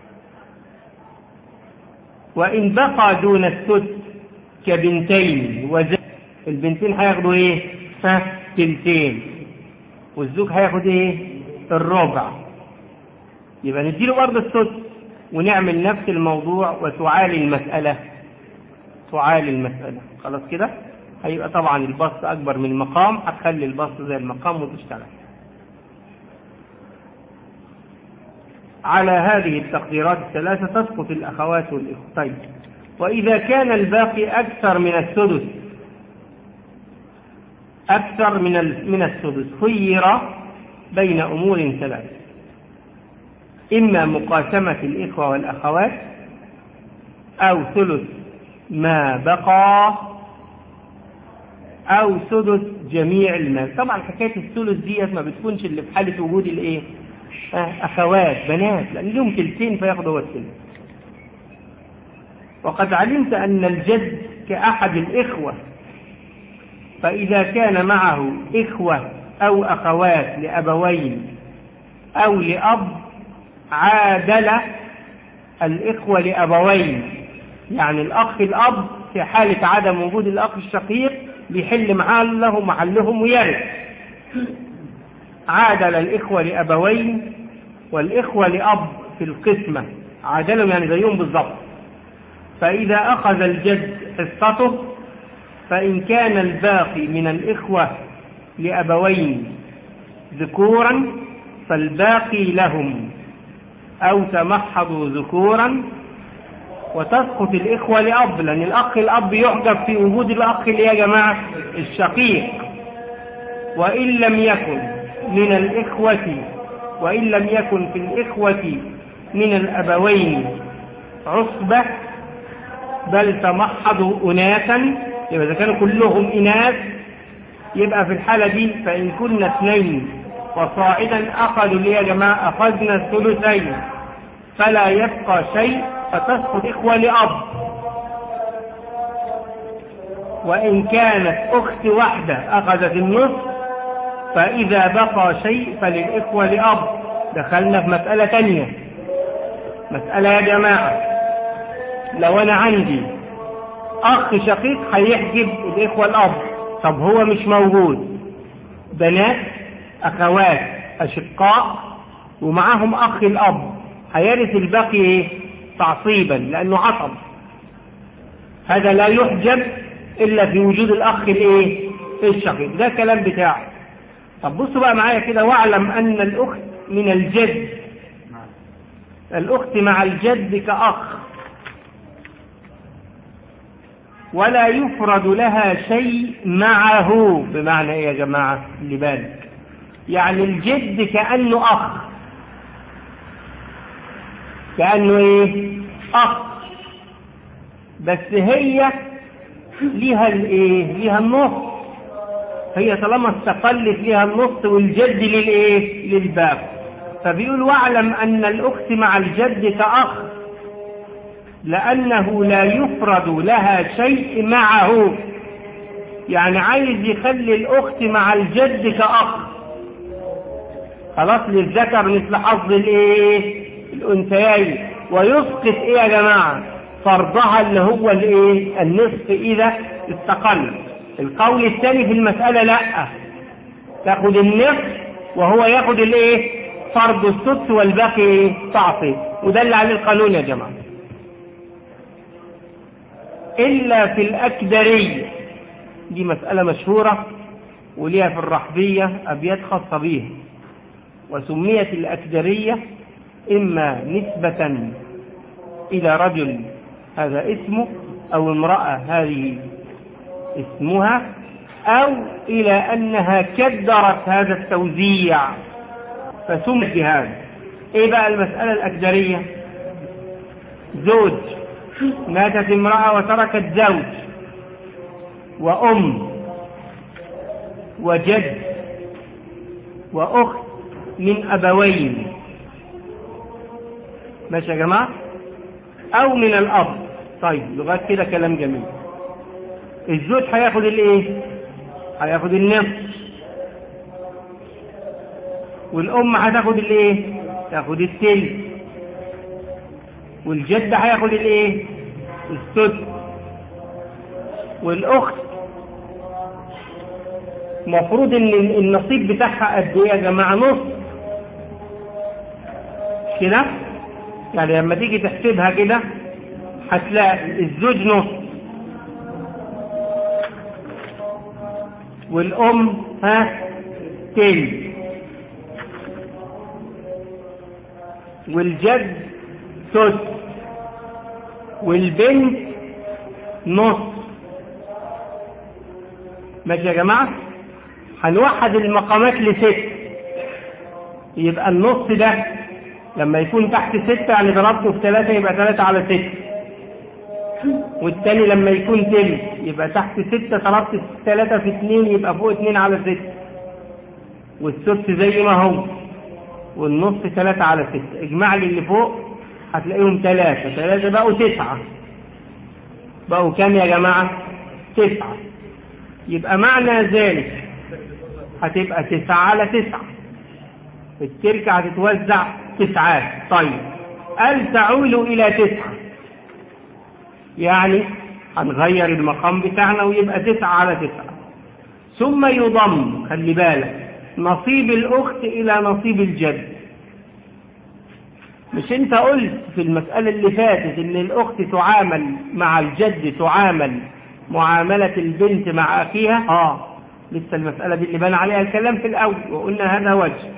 وإن بقى دون السدس كبنتين وزوج البنتين هياخدوا ايه؟ ها تلتين والزوج هياخد ايه؟ الربع يبقى نديله برضه السدس ونعمل نفس الموضوع وتعالي المسألة تعالي المسألة خلاص كده؟ هيبقى طبعا البسط أكبر من المقام هتخلي البسط زي المقام وتشتغل على هذه التقديرات الثلاثة تسقط الأخوات والإختين وإذا كان الباقي أكثر من السدس أكثر من من السدس خير بين أمور ثلاث إما مقاسمة الإخوة والأخوات أو ثلث ما بقى أو سدس جميع المال طبعا حكاية الثلث ديت ما بتكونش اللي في حالة وجود الإيه أخوات بنات لأن لهم كلتين فياخدوا هو الثلث وقد علمت أن الجد كأحد الإخوة فإذا كان معه إخوة أو أخوات لأبوين أو لأب عادل الإخوة لأبوين يعني الأخ الأب في حالة عدم وجود الأخ الشقيق بيحل محله محلهم ويرث عادل الإخوة لأبوين والإخوة لأب في القسمة عادلهم يعني زيهم بالضبط فإذا أخذ الجد حصته فإن كان الباقي من الإخوة لأبوين ذكورا فالباقي لهم أو تمحضوا ذكورا وتسقط الإخوة لأب لأن الأخ الأب يحجب في وجود الأخ اللي يا جماعة الشقيق وإن لم يكن من الإخوة وإن لم يكن في الإخوة من الأبوين عصبة بل تمحضوا أناثا يبقى إذا كانوا كلهم إناث يبقى في الحالة دي فإن كنا اثنين وصاعدا أخذوا لي يا جماعة أخذنا الثلثين فلا يبقى شيء فتسقط إخوة لأب وإن كانت أخت واحدة أخذت النصف فإذا بقى شيء فللإخوة لأب دخلنا في مسألة تانية مسألة يا جماعة لو أنا عندي أخ شقيق هيحجب الإخوة الأب طب هو مش موجود بنات أخوات أشقاء ومعاهم أخ الأب هيرث الباقي إيه؟ تعصيبا لأنه عصب هذا لا يحجب إلا في وجود الأخ الإيه؟ الشقيق ده كلام بتاعه طب بصوا بقى معايا كده واعلم أن الأخت من الجد الأخت مع الجد كأخ ولا يفرد لها شيء معه بمعنى ايه يا جماعة اللي بالك يعني الجد كأنه أخ كأنه ايه أخ بس هي ليها الايه ليها النص هي طالما استقلت ليها النص والجد للايه للباب فبيقول واعلم أن الأخت مع الجد كأخ لأنه لا يفرد لها شيء معه يعني عايز يخلي الأخت مع الجد كأخ خلاص للذكر مثل حظ الايه الأنثيين ويسقط ايه يا جماعة فرضها اللي هو الايه النصف إذا استقل القول الثاني في المسألة لا تاخد النصف وهو ياخد الايه فرض السدس والباقي تعطي وده اللي عليه القانون يا جماعه إلا في الأكدرية دي مسألة مشهورة وليها في الرحبية أبيات خاصة بيها وسميت الأكدرية إما نسبة إلى رجل هذا اسمه أو امرأة هذه اسمها أو إلى أنها كدرت هذا التوزيع فسمت بهذا إيه بقى المسألة الأكدرية زوج ماتت امرأة وتركت زوج وأم وجد وأخت من أبوين ماشي يا جماعة أو من الأب طيب لغاية كده كلام جميل الزوج هياخد الايه هياخد النصف والأم هتاخد الايه تاخد التلت والجد هياخد الايه السدس والأخت المفروض ان النصيب بتاعها قد ايه يا جماعه نص كده يعني لما تيجي تحسبها كده هتلاقي الزوج نص والام ها تل والجد سدس والبنت نص ماشي يا جماعه هنوحد المقامات لست يبقى النص ده لما يكون تحت ستة يعني ضربته في ثلاثة يبقى ثلاثة على ستة والتاني لما يكون تل يبقى تحت ستة ضربت في ثلاثة في اثنين يبقى فوق اثنين على ستة والسدس زي ما هو والنص ثلاثة على ستة اجمع لي اللي فوق هتلاقيهم ثلاثة ثلاثة بقوا تسعة بقوا كام يا جماعة؟ تسعة يبقى معنى ذلك هتبقى تسعة على تسعة التركة هتتوزع تسعات طيب قال تعول إلى تسعة يعني هنغير المقام بتاعنا ويبقى تسعة على تسعة ثم يضم خلي بالك نصيب الأخت إلى نصيب الجد مش انت قلت في المسألة اللي فاتت ان الأخت تعامل مع الجد تعامل معاملة البنت مع أخيها اه لسه المسألة دي اللي بنى عليها الكلام في الأول وقلنا هذا وجه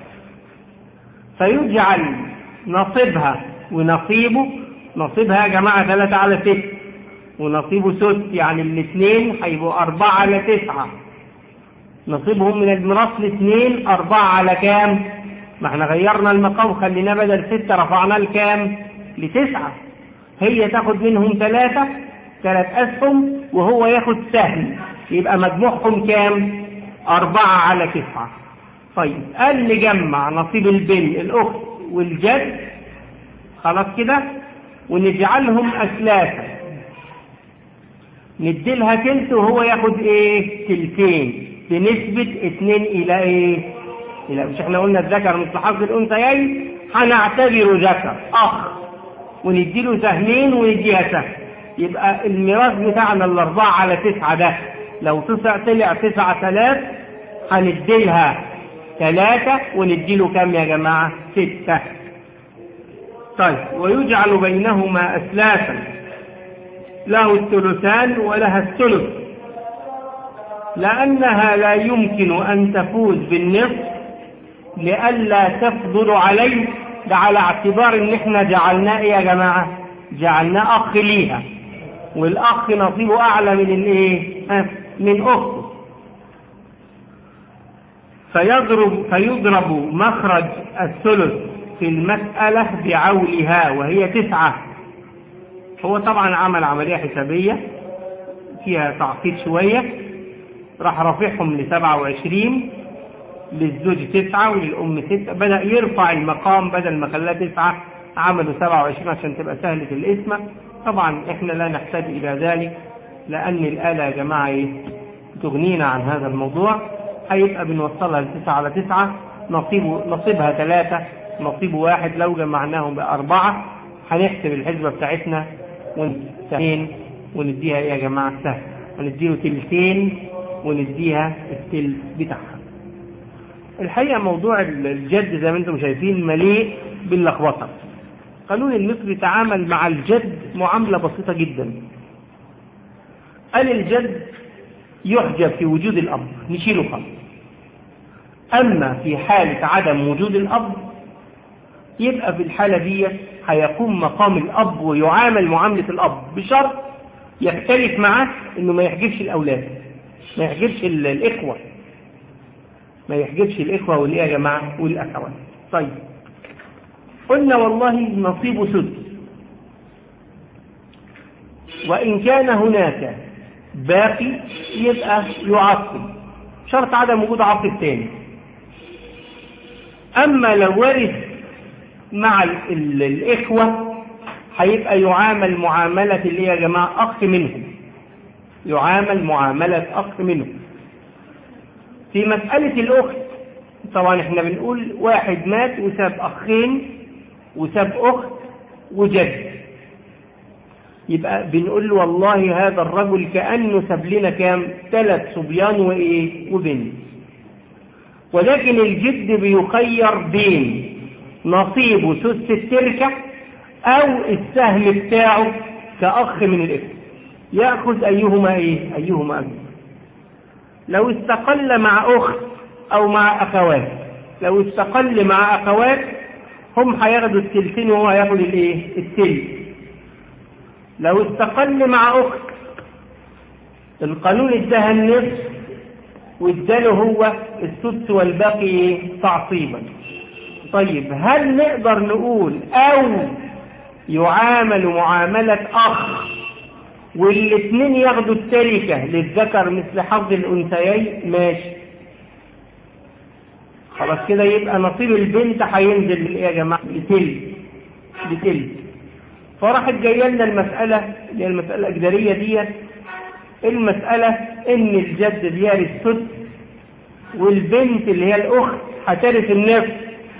فيجعل نصيبها ونصيبه نصيبها يا جماعة ثلاثة على ست ونصيبه سدس يعني الاثنين هيبقوا أربعة على تسعة نصيبهم من الميراث الاثنين أربعة على كام؟ ما احنا غيرنا المقام خليناه بدل ستة رفعناه لكام؟ لتسعة هي تاخد منهم ثلاثة ثلاث أسهم وهو ياخد سهم يبقى مجموعهم كام؟ أربعة على تسعة طيب قال نجمع نصيب البن الأخت والجد خلاص كده ونجعلهم أثلاثة نديلها تلت وهو ياخد ايه تلتين بنسبة اتنين الى ايه الى مش احنا قلنا الذكر مثل حظ الانثيين هنعتبره ذكر اخ ونديله سهمين ونديها سهم يبقى الميراث بتاعنا الاربعة على تسعة ده لو تسع طلع تسعة آلاف هنديلها ثلاثة ونديله كام يا جماعة ستة طيب ويجعل بينهما أسلافا له الثلثان ولها الثلث لأنها لا يمكن أن تفوز بالنصف لئلا تفضل عليه ده على اعتبار ان احنا جعلناه ايه يا جماعة جعلناه اخ ليها والاخ نصيبه اعلى من الايه من اخته فيضرب فيضرب مخرج الثلث في المسألة بعولها وهي تسعة هو طبعا عمل عملية حسابية فيها تعقيد شوية راح رافعهم لسبعة وعشرين للزوج تسعة وللأم ستة بدأ يرفع المقام بدل ما خلاه تسعة عملوا سبعة وعشرين عشان تبقى سهلة الاسم طبعا احنا لا نحتاج إلى ذلك لأن الآلة يا جماعة ايه تغنينا عن هذا الموضوع هيبقى بنوصلها لتسعة على تسعة نصيبه نصيبها ثلاثة نصيبه واحد لو جمعناهم بأربعة هنحسب الحسبة بتاعتنا ونسهين ونديها ايه يا جماعة سهل ونديله تلتين ونديها التلت بتاعها الحقيقة موضوع الجد زي ما انتم شايفين مليء باللخبطة قانون المصري تعامل مع الجد معاملة بسيطة جدا قال الجد يحجب في وجود الأب نشيله خالص أما في حالة عدم وجود الأب يبقى في الحالة دي هيقوم مقام الأب ويعامل معاملة الأب بشرط يختلف معاه إنه ما يحجبش الأولاد ما يحجبش الإخوة ما يحجبش الإخوة والإيه يا جماعة والأخوات طيب قلنا والله نصيب سدس وإن كان هناك باقي يبقى يعصب شرط عدم وجود عصب تاني أما لو ورث مع ال ال الإخوة هيبقى يعامل معاملة اللي يا جماعة أخ منهم يعامل معاملة أخ منهم في مسألة الأخت طبعا احنا بنقول واحد مات وساب أخين وساب أخت وجد يبقى بنقول له والله هذا الرجل كأنه ساب لنا كام ثلاث صبيان وإيه وبنت ولكن الجد بيخير بين نصيبه سدس التركة أو السهم بتاعه كأخ من الإبن يأخذ أيهما إيه أيهما أجل لو استقل مع أخت أو مع أخوات لو استقل مع أخوات هم هياخدوا التلتين وهو هياخد الإيه التلت لو استقل مع أخت القانون اداها النصف واداله هو السدس والباقي تعصيبا طيب هل نقدر نقول أو يعامل معاملة أخ والاثنين ياخدوا التركة للذكر مثل حظ الأنثيين ماشي خلاص كده يبقى نصيب البنت هينزل ايه يا جماعة لتلت لتلت فراحت جايه لنا المسألة اللي هي المسألة الأجدرية ديت المسألة إن الجد بيرث السدس والبنت اللي هي الأخت هترث النصف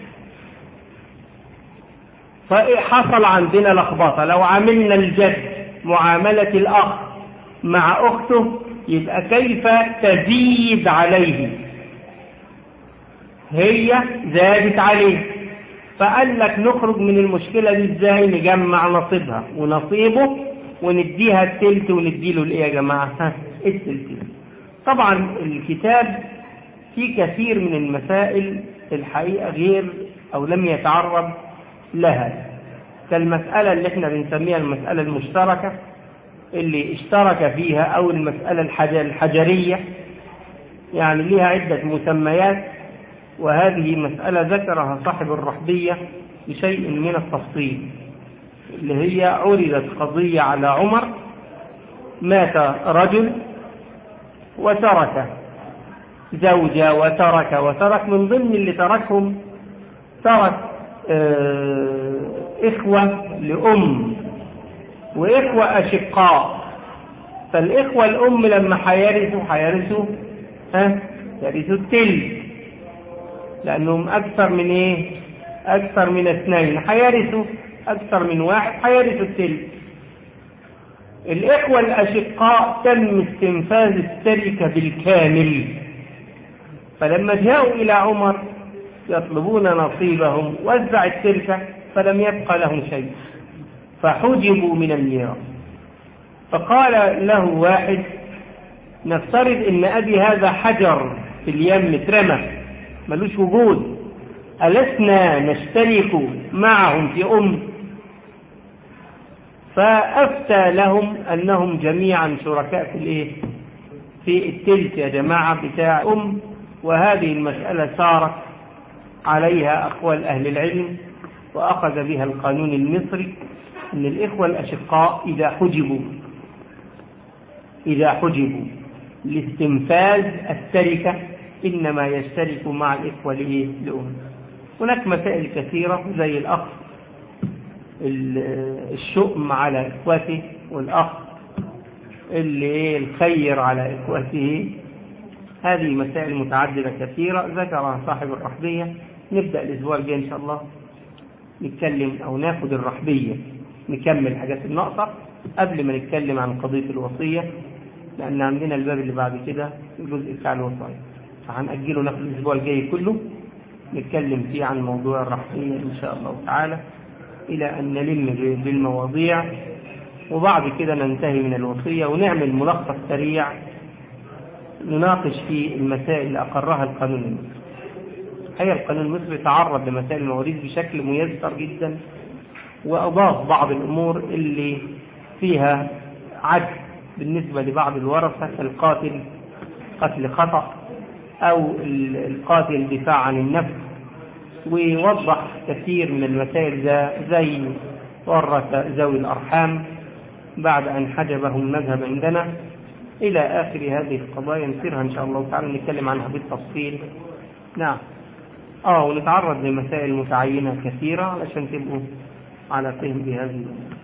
فحصل عندنا لخبطة لو عملنا الجد معاملة الأخ مع أخته يبقى كيف تزيد عليه هي زادت عليه فقال لك نخرج من المشكلة دي ازاي نجمع نصيبها ونصيبه ونديها التلت ونديله الايه يا جماعة ها التلت طبعا الكتاب فيه كثير من المسائل الحقيقة غير او لم يتعرض لها كالمسألة اللي احنا بنسميها المسألة المشتركة اللي اشترك فيها او المسألة الحجرية يعني لها عدة مسميات وهذه مسألة ذكرها صاحب الرحبية بشيء من التفصيل اللي هي عرضت قضية على عمر مات رجل وترك زوجة وترك وترك من ضمن اللي تركهم ترك اه إخوة لأم وإخوة أشقاء فالإخوة الأم لما حيرثوا حيرثوا ها يرثوا التلت لأنهم أكثر من إيه أكثر من اثنين حيرثوا أكثر من واحد حيرثوا التلت الإخوة الأشقاء تم استنفاذ التركة بالكامل فلما جاءوا إلى عمر يطلبون نصيبهم وزع التركة فلم يبق لهم شيء فحجبوا من الميراث فقال له واحد نفترض ان ابي هذا حجر في اليم اترمى ملوش وجود ألسنا نشترك معهم في أم فأفتى لهم أنهم جميعا شركاء في الإيه في التلك يا جماعة بتاع أم وهذه المسألة صارت عليها أقوال أهل العلم وأخذ بها القانون المصري أن الإخوة الأشقاء إذا حجبوا إذا حجبوا لاستنفاذ التركة إنما يشترك مع الإخوة لإيه؟ لأم هناك مسائل كثيرة زي الأخ الشؤم على إخوته والأخ اللي الخير على إخوته هذه مسائل متعددة كثيرة ذكرها صاحب الرحبية نبدأ الأسبوع الجاي إن شاء الله نتكلم أو ناخد الرحبية نكمل الحاجات الناقصة قبل ما نتكلم عن قضية الوصية لأن عندنا الباب اللي بعد كده الجزء بتاع الوصايا فهنأجله ناخد الأسبوع الجاي كله نتكلم فيه عن موضوع الرحمية إن شاء الله تعالى إلى أن نلم بالمواضيع وبعد كده ننتهي من الوصية ونعمل ملخص سريع نناقش فيه المسائل اللي أقرها القانون المصري هي القانون المصري تعرض لمسائل المواريث بشكل ميسر جدا وأضاف بعض الأمور اللي فيها عجز بالنسبة لبعض الورثة كالقاتل قتل خطأ أو القاتل الدفاع عن النفس ويوضح كثير من المسائل زي ورث ذوي الأرحام بعد أن حجبهم المذهب عندنا إلى آخر هذه القضايا نصيرها إن شاء الله تعالى نتكلم عنها بالتفصيل نعم آه ونتعرض لمسائل متعينة كثيرة علشان تبقوا على فهم بهذه